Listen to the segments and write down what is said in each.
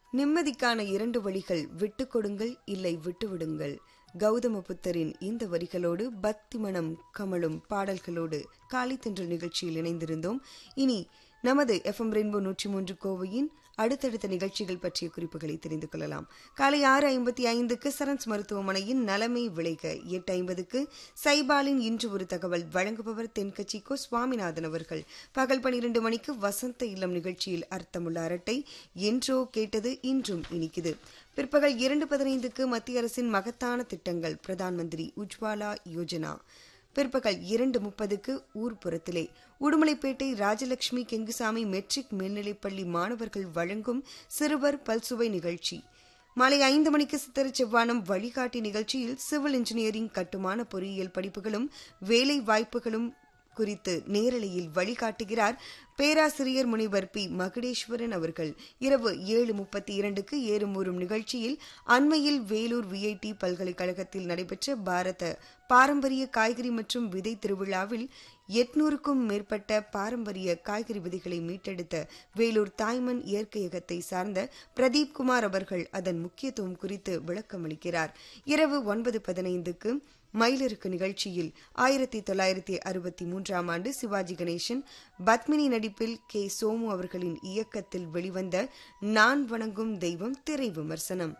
நிம்மதிக்கான இரண்டு வழிகள் விட்டுக் கொடுங்கள் இல்லை விட்டுவிடுங்கள் கௌதம புத்தரின் இந்த வரிகளோடு பக்தி மனம் கமழும் பாடல்களோடு காலை தென்றல் நிகழ்ச்சியில் இணைந்திருந்தோம் இனி நமது எஃப்எம் ரெயின்போ நூற்றி மூன்று கோவையின் அடுத்தடுத்த நிகழ்ச்சிகள் பற்றிய குறிப்புகளை தெரிந்து கொள்ளலாம் காலை ஆறு ஐம்பத்தி ஐந்துக்கு சரன்ஸ் மருத்துவமனையின் நலமை விளைக எட்டு ஐம்பதுக்கு சைபாலின் இன்று ஒரு தகவல் வழங்குபவர் தென்கட்சி கோ சுவாமிநாதன் அவர்கள் பகல் பனிரெண்டு மணிக்கு வசந்த இல்லம் நிகழ்ச்சியில் அர்த்தமுள்ள அரட்டை என்றோ கேட்டது இன்றும் இனிக்குது பிற்பகல் இரண்டு பதினைந்துக்கு மத்திய அரசின் மகத்தான திட்டங்கள் பிரதான் மந்திரி உஜ்வாலா யோஜனா பிற்பகல் இரண்டு முப்பதுக்கு ஊர்ப்புறத்திலே உடுமலைப்பேட்டை ராஜலட்சுமி கெங்குசாமி மெட்ரிக் மேல்நிலைப்பள்ளி மாணவர்கள் வழங்கும் சிறுவர் பல்சுவை நிகழ்ச்சி மாலை ஐந்து மணிக்கு சித்திர செவ்வானம் வழிகாட்டி நிகழ்ச்சியில் சிவில் இன்ஜினியரிங் கட்டுமான பொறியியல் படிப்புகளும் வேலை வாய்ப்புகளும் குறித்து நேரலையில் வழிகாட்டுகிறார் பேராசிரியர் முனைவர் பி மகுடேஸ்வரன் அவர்கள் இரவு ஏழு முப்பத்தி இரண்டுக்கு ஏறுமூறும் நிகழ்ச்சியில் அண்மையில் வேலூர் விஐடி பல்கலைக்கழகத்தில் நடைபெற்ற பாரத பாரம்பரிய காய்கறி மற்றும் விதை திருவிழாவில் எட்நூறுக்கும் மேற்பட்ட பாரம்பரிய காய்கறி விதைகளை மீட்டெடுத்த வேலூர் தாய்மண் இயற்கையகத்தை சார்ந்த பிரதீப் குமார் அவர்கள் அதன் முக்கியத்துவம் குறித்து விளக்கமளிக்கிறார் இரவு ஒன்பது பதினைந்துக்கு மயிலிருக்கு நிகழ்ச்சியில் ஆயிரத்தி தொள்ளாயிரத்தி அறுபத்தி மூன்றாம் ஆண்டு சிவாஜி கணேசன் பத்மினி நடிப்பில் கே சோமு அவர்களின் இயக்கத்தில் வெளிவந்த நான் வணங்கும் தெய்வம் திரை விமர்சனம்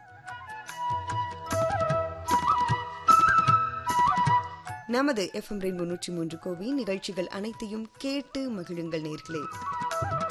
நமது எஃப்எம் ரெயின்போ நூற்றி மூன்று கோவியின் நிகழ்ச்சிகள் அனைத்தையும் கேட்டு மகிழுங்கள் நேர்களே